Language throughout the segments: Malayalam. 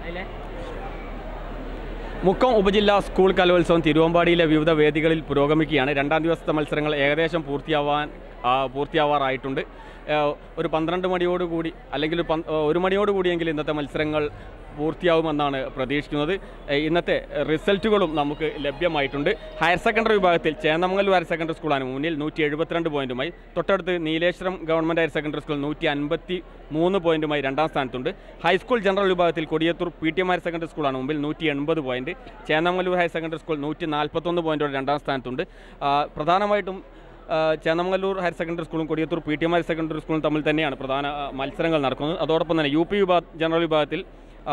മുക്കം ഉപജില്ലാ സ്കൂൾ കലോത്സവം തിരുവമ്പാടിയിലെ വിവിധ വേദികളിൽ പുരോഗമിക്കുകയാണ് രണ്ടാം ദിവസത്തെ മത്സരങ്ങൾ ഏകദേശം പൂർത്തിയാവാൻ ആ, പൂർത്തിയാവാറായിട്ടുണ്ട് ആ, ഒരു പന്ത്രണ്ട് മണിയോടുകൂടി അല്ലെങ്കിൽ ഒരു പന്ത്- ഒരു മണിയോടുകൂടിയെങ്കിലും ഇന്നത്തെ മത്സരങ്ങൾ പൂർത്തിയാവുമെന്നാണ് പ്രതീക്ഷിക്കുന്നത് ഏ, ഇന്നത്തെ റിസൾട്ടുകളും നമുക്ക് ലഭ്യമായിട്ടുണ്ട് ഹയർ സെക്കൻഡറി വിഭാഗത്തിൽ ചേന്നമംഗലൂർ ഹയർ സെക്കൻഡറി സ്കൂളാണ് മുന്നിൽ നൂറ്റി എഴുപത്തിരണ്ട് പോയിന്റുമായി തൊട്ടടുത്ത് Nileshwaram government higher secondary school നൂറ്റി അൻപത്തി മൂന്ന് പോയിന്റുമായി രണ്ടാം സ്ഥാനത്തുണ്ട് ഹൈസ്കൂൾ ജനറൽ വിഭാഗത്തിൽ Kodiyathur P T M higher secondary സ്കൂളാണ് മുമ്പിൽ നൂറ്റി എൺപത് point Chennamangalur higher secondary school നൂറ്റി നാൽപ്പത്തൊന്ന് പോയിന്റോടെ രണ്ടാം സ്ഥാനത്തുണ്ട് ആ, പ്രധാനമായിട്ടും ആ, ചേന്നമംഗലൂർ ഹയർ സെക്കൻഡറി സ്കൂളും Kodiyathur P T M higher secondary സ്കൂളും തമ്മിൽ തന്നെയാണ് പ്രധാന ആ, മത്സരങ്ങൾ നടക്കുന്നത് അതോടൊപ്പം തന്നെ യു പി വിഭാഗ ജനറൽ വിഭാഗത്തിൽ ആ,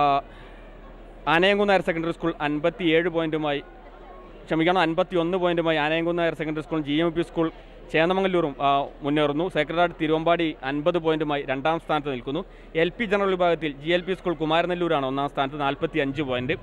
ആനയംകുന്ന് ഹയർ സെക്കൻഡറി സ്കൂൾ അൻപത്തി ഏഴ് പോയിന്റുമായി ക്ഷമിക്കണം അൻപത്തി ഒന്ന് പോയിന്റുമായി Anayamkunnu higher secondary school G M P school ചേന്നമംഗലൂരും ആ, മുന്നേറുന്നു സെക്രട്ടറി തിരുവമ്പാടി അൻപത് പോയിന്റുമായി രണ്ടാം സ്ഥാനത്ത് നിൽക്കുന്നു എൽ പി ജനറൽ വിഭാഗത്തിൽ ജി എൽ പി സ്കൂൾ കുമാരനെല്ലൂരാണ് ഒന്നാം സ്ഥാനത്ത് നാൽപ്പത്തി അഞ്ച് point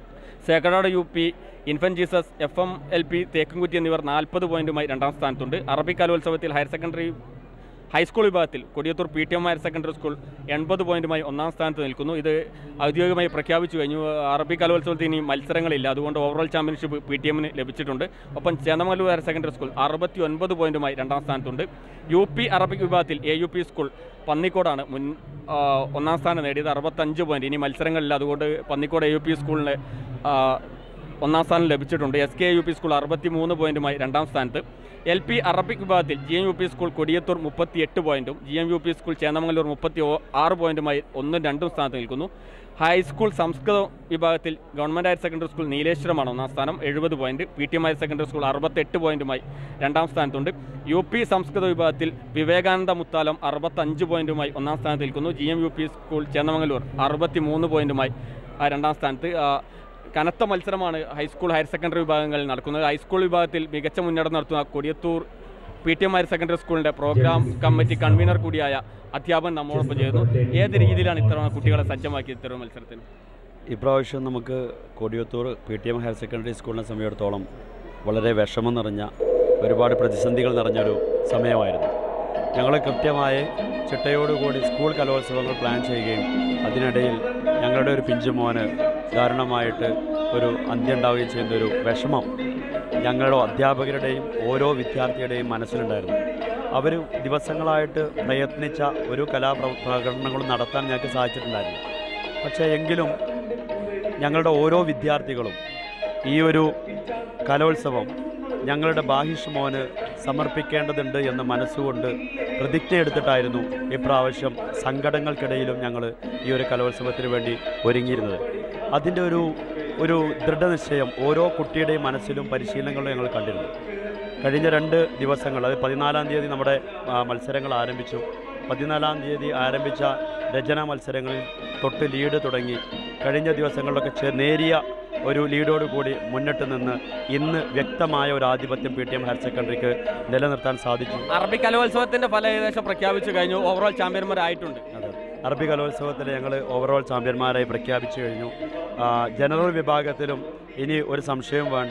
sacred U P infant Jesus F M L P Thekkumkutty എന്നിവർ നാൽപ്പത് പോയിന്റുമായി രണ്ടാം സ്ഥാനത്തുണ്ട് അറബിക് കലോത്സവത്തിൽ ഹയർ സെക്കൻഡറി ഹൈസ്കൂൾ വിഭാഗത്തിൽ Kodiyathur P T M higher secondary school എൺപത് പോയിന്റുമായി ഒന്നാം സ്ഥാനത്ത് നിൽക്കുന്നു ഇത് ഔദ്യോഗികമായി പ്രഖ്യാപിച്ചു കഴിഞ്ഞു അറബിക് കലോത്സവത്തിൽ ഇനി മത്സരങ്ങളില്ല അതുകൊണ്ട് ഓവറോൾ ചാമ്പ്യൻഷിപ്പ് പി ടി എമ്മിന് ലഭിച്ചിട്ടുണ്ട് ഒപ്പം ചേന്നമല്ലൂർ ഹയർ സെക്കൻഡറി സ്കൂൾ അറുപത്തി ഒൻപത് പോയിന്റുമായി രണ്ടാം സ്ഥാനത്തുണ്ട് യു പി അറബിക് വിഭാഗത്തിൽ എ യു പി സ്കൂൾ പന്നിക്കോടാണ് മുൻ ആ, ഒന്നാം സ്ഥാനം നേടിയത് അറുപത്തഞ്ച് പോയിന്റ് ഇനി മത്സരങ്ങളില്ല അതുകൊണ്ട് പന്നിക്കോട് എ യു പി സ്കൂളിന് ആ, ഒന്നാം സ്ഥാനം ലഭിച്ചിട്ടുണ്ട് S K U P school അറുപത്തി മൂന്ന് പോയിന്റുമായി രണ്ടാം സ്ഥാനത്ത് എൽ പി അറബിക് വിഭാഗത്തിൽ G M U P school Kodiyathur മുപ്പത്തി എട്ട് പോയിന്റും G M U P school Chennamangalur മുപ്പത്തി ഓ- ആറ് പോയിന്റുമായി ഒന്നും രണ്ടും സ്ഥാനത്ത് നിൽക്കുന്നു ഹൈസ്കൂൾ സംസ്കൃത വിഭാഗത്തിൽ ഗവൺമെൻറ് ഹയർ സെക്കൻഡറി സ്കൂൾ നീലേശ്വരമാണ് ഒന്നാം സ്ഥാനം എഴുപത് point P T M higher secondary school അറുപത്തെട്ട് പോയിന്റുമായി രണ്ടാം സ്ഥാനത്തുണ്ട് യു പി സംസ്കൃത വിഭാഗത്തിൽ വിവേകാനന്ദ മുത്താലം അറുപത്തഞ്ച് പോയിന്റുമായി ഒന്നാം സ്ഥാനത്ത് നിൽക്കുന്നു G M U P school Chennamangalur അറുപത്തി മൂന്ന് പോയിന്റുമായി ആ, രണ്ടാം സ്ഥാനത്ത് ആ, കനത്ത മത്സരമാണ് ഹൈസ്കൂൾ ഹയർ സെക്കൻഡറി വിഭാഗങ്ങളിൽ നടക്കുന്നത് ഹൈസ്കൂൾ വിഭാഗത്തിൽ മികച്ച മുന്നേറ്റം നടത്തുന്ന Kodiyathur P T M higher secondary സ്കൂളിൻ്റെ പ്രോഗ്രാം കമ്മിറ്റി കൺവീനർ കൂടിയായ അധ്യാപകൻ നമ്മോടൊപ്പം ചെയ്യുന്നു ഏത് രീതിയിലാണ് ഇത്തവണ കുട്ടികളെ സജ്ജമാക്കിയത് ഇത്തരം മത്സരത്തിന് ഇപ്രാവശ്യം നമുക്ക് Kodiyathur P T M higher secondary സ്കൂളിനെ സമയത്തോളം വളരെ വിഷമം നിറഞ്ഞ ഒരുപാട് പ്രതിസന്ധികൾ നിറഞ്ഞൊരു സമയമായിരുന്നു ഞങ്ങൾ കൃത്യമായി ചിട്ടയോടുകൂടി സ്കൂൾ കലോത്സവങ്ങൾ പ്ലാൻ ചെയ്യുകയും അതിനിടയിൽ ഞങ്ങളുടെ ഒരു പിഞ്ചുമോന് ദാരുണമായിട്ട് ഒരു അന്ത്യം ഉണ്ടാവുകയും ചെയ്യുന്ന ഒരു വിഷമം ഞങ്ങളുടെ അധ്യാപകരുടെയും ഓരോ വിദ്യാർത്ഥിയുടെയും മനസ്സിലുണ്ടായിരുന്നു അവർ ദിവസങ്ങളായിട്ട് പ്രയത്നിച്ച ഒരു കലാപ്ര പ്രകടനങ്ങളും നടത്താൻ ഞങ്ങൾക്ക് സാധിച്ചിട്ടുണ്ടായിരുന്നു പക്ഷേ എങ്കിലും ഞങ്ങളുടെ ഓരോ വിദ്യാർത്ഥികളും ഈ ഒരു കലോത്സവം ഞങ്ങളുടെ ബാഹിഷ് മോന് സമർപ്പിക്കേണ്ടതുണ്ട് എന്ന് മനസ്സുകൊണ്ട് പ്രതിജ്ഞ എടുത്തിട്ടായിരുന്നു ഇപ്രാവശ്യം സങ്കടങ്ങൾക്കിടയിലും ഞങ്ങൾ ഈ ഒരു കലോത്സവത്തിന് വേണ്ടി ഒരുങ്ങിയിരുന്നത് അതിൻ്റെ ഒരു ഒരു ദൃഢനിശ്ചയം ഓരോ കുട്ടിയുടെയും മനസ്സിലും പരിശീലനങ്ങളിലും ഞങ്ങൾ കണ്ടിരുന്നു കഴിഞ്ഞ രണ്ട് ദിവസങ്ങൾ അത് പതിനാലാം തീയതി നമ്മുടെ ആ, മത്സരങ്ങൾ ആരംഭിച്ചു പതിനാലാം തീയതി ആരംഭിച്ച രചനാ മത്സരങ്ങളിൽ തൊട്ട് ലീഡ് തുടങ്ങി കഴിഞ്ഞ ദിവസങ്ങളിലൊക്കെ ചെ നേരിയ ഒരു ലീഡോട് കൂടി മുന്നിട്ട് നിന്ന് ഇന്ന് വ്യക്തമായ ഒരു ആധിപത്യം പി ടി എം ഹയർ സെക്കൻഡറിക്ക് നിലനിർത്താൻ സാധിച്ചു അറബി കലോത്സവത്തിന്റെ ഫലം ഏകദേശം പ്രഖ്യാപിച്ചു കഴിഞ്ഞു ഓവറോൾ ചാമ്പ്യന്മാരായിട്ടുണ്ട് അതെ അറബി കലോത്സവത്തിൽ ഞങ്ങൾ ഓവറോൾ ചാമ്പ്യന്മാരായി പ്രഖ്യാപിച്ചു കഴിഞ്ഞു ആ, ജനറൽ വിഭാഗത്തിലും ഇനി ഒരു സംശയവും വേണ്ട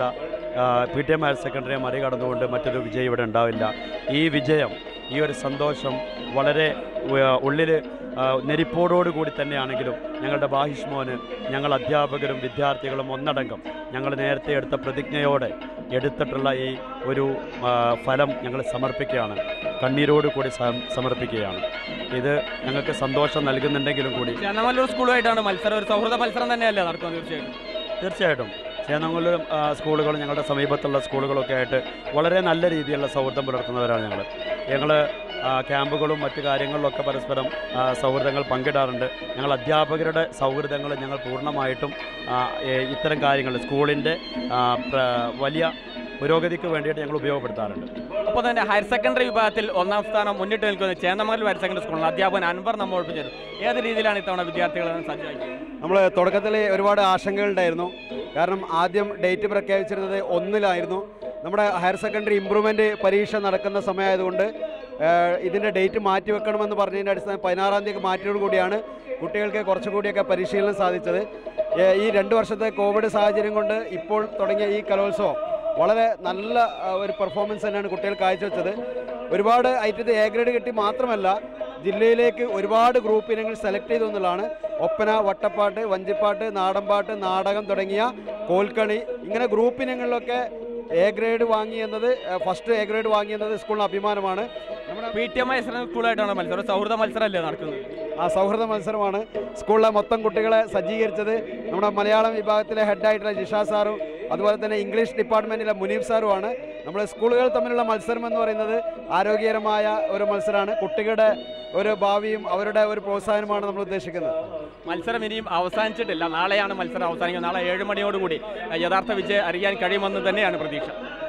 പി ടി എം ഹയർ സെക്കൻഡറിയെ മറികടന്നുകൊണ്ട് മറ്റൊരു വിജയം ഇവിടെ ഉണ്ടാവില്ല ഈ വിജയം ഈ ഒരു സന്തോഷം വളരെ ഉള്ളിൽ നെരിപ്പോടോട് കൂടി തന്നെയാണെങ്കിലും ഞങ്ങളുടെ ബാഹിഷ് മോന് ഞങ്ങൾ അധ്യാപകരും വിദ്യാർത്ഥികളും ഒന്നടങ്കം ഞങ്ങൾ നേരത്തെ എടുത്ത പ്രതിജ്ഞയോടെ എടുത്തിട്ടുള്ള ഈ ഒരു ആ, ഫലം ഞങ്ങൾ സമർപ്പിക്കുകയാണ് കണ്ണീരോട് കൂടി സം- സമർപ്പിക്കുകയാണ് ഇത് ഞങ്ങൾക്ക് സന്തോഷം നൽകുന്നുണ്ടെങ്കിലും കൂടി ചേന്നമല്ലൂർ സ്കൂളുമായിട്ടാണ് മത്സരം ഒരു സൗഹൃദ മത്സരം തന്നെയല്ലേ നടക്കുന്നത് തീർച്ചയായിട്ടും തീർച്ചയായിട്ടും ചേന്നമംഗലൂരും ആ, സ്കൂളുകളും ഞങ്ങളുടെ സമീപത്തുള്ള സ്കൂളുകളൊക്കെ ആയിട്ട് വളരെ നല്ല രീതിയിലുള്ള സൗഹൃദം പുലർത്തുന്നവരാണ് ഞങ്ങൾ ഞങ്ങൾ ക്യാമ്പുകളും മറ്റു കാര്യങ്ങളിലൊക്കെ പരസ്പരം ആ, സൗഹൃദങ്ങൾ പങ്കിടാറുണ്ട് ഞങ്ങൾ അധ്യാപകരുടെ സൗഹൃദങ്ങൾ ഞങ്ങൾ പൂർണ്ണമായിട്ടും ആ, ഏ, ഇത്തരം കാര്യങ്ങൾ സ്കൂളിൻ്റെ ആ, പ്ര- വലിയ പുരോഗതിക്ക് വേണ്ടിയിട്ട് ഞങ്ങൾ ഉപയോഗപ്പെടുത്താറുണ്ട് ഒപ്പം തന്നെ ഹയർ സെക്കൻഡറി വിഭാഗത്തിൽ ഒന്നാം സ്ഥാനം മുന്നിട്ട് നിൽക്കുന്ന ചേന്നമംഗലൂർ ഹയർ സെക്കൻഡറി സ്കൂളിൽ അധ്യാപകൻ അൻവർ നമ്മോടൊപ്പം ചേരും ഏത് രീതിയിലാണ് ഇത്തവണ വിദ്യാർത്ഥികളെ സജ്ജമാക്കിയത് നമ്മൾ തുടക്കത്തിൽ ഒരുപാട് ആശങ്കകളുണ്ടായിരുന്നു കാരണം ആദ്യം ഡേറ്റ് പ്രഖ്യാപിച്ചിരുന്നത് ഒന്നിലായിരുന്നു നമ്മുടെ ഹയർ സെക്കൻഡറി ഇമ്പ്രൂവ്മെൻ്റ് പരീക്ഷ നടക്കുന്ന സമയമായതുകൊണ്ട് ഏഹ്, ഇതിൻ്റെ ഡേറ്റ് മാറ്റി വെക്കണമെന്ന് പറഞ്ഞതിൻ്റെ അടിസ്ഥാനം പതിനാറാം തീയതി മാറ്റിയോട് കൂടിയാണ് കുട്ടികൾക്ക് കുറച്ചുകൂടിയൊക്കെ പരിശീലനം സാധിച്ചത് ഏഹ്, ഈ രണ്ട് വർഷത്തെ കോവിഡ് സാഹചര്യം കൊണ്ട് ഇപ്പോൾ തുടങ്ങിയ ഈ കലോത്സവം വളരെ നല്ല ആ, ഒരു പെർഫോമൻസ് തന്നെയാണ് കുട്ടികൾ കാഴ്ചവെച്ചത് ഒരുപാട് ഐറ്റത്ത് എ ഗ്രേഡ് കിട്ടി മാത്രമല്ല ജില്ലയിലേക്ക് ഒരുപാട് ഗ്രൂപ്പ് ഇനങ്ങൾ സെലക്ട് ചെയ്തു എന്നുള്ളതാണ് ഒപ്പന വട്ടപ്പാട്ട് വഞ്ചിപ്പാട്ട് നാടൻപാട്ട് നാടകം തുടങ്ങിയ കോൽക്കളി ഇങ്ങനെ ഗ്രൂപ്പ് ഇനങ്ങളിലൊക്കെ എ ഗ്രേഡ് വാങ്ങി എന്നത് ഫസ്റ്റ് എ ഗ്രേഡ് വാങ്ങി എന്നത് സ്കൂളിന് അഭിമാനമാണ് നമ്മുടെ പി ടി എം മത്സരം സ്കൂളായിട്ടാണ് മത്സരം ഒരു സൗഹൃദ മത്സരമല്ലേ നടക്കുന്നത് ആ സൗഹൃദ മത്സരമാണ് സ്കൂളിലെ മൊത്തം കുട്ടികളെ സജ്ജീകരിച്ചത് നമ്മുടെ മലയാളം വിഭാഗത്തിലെ ഹെഡായിട്ടുള്ള ജിഷ സാറും അതുപോലെ തന്നെ ഇംഗ്ലീഷ് ഡിപ്പാർട്ട്മെൻറ്റിലെ മുനീഫ് സാറുമാണ് നമ്മുടെ സ്കൂളുകൾ തമ്മിലുള്ള മത്സരം എന്ന് പറയുന്നത് ആരോഗ്യകരമായ ഒരു മത്സരമാണ് കുട്ടികളുടെ ഒരു ഭാവിയും അവരുടെ ഒരു പ്രോത്സാഹനമാണ് നമ്മൾ ഉദ്ദേശിക്കുന്നത് മത്സരം ഇനിയും അവസാനിച്ചിട്ടില്ല നാളെയാണ് മത്സരം അവസാനിക്കുന്നത് നാളെ ഏഴ് മണിയോടുകൂടി യഥാർത്ഥ വിജയം അറിയാൻ കഴിയുമെന്ന് തന്നെയാണ് പ്രതീക്ഷ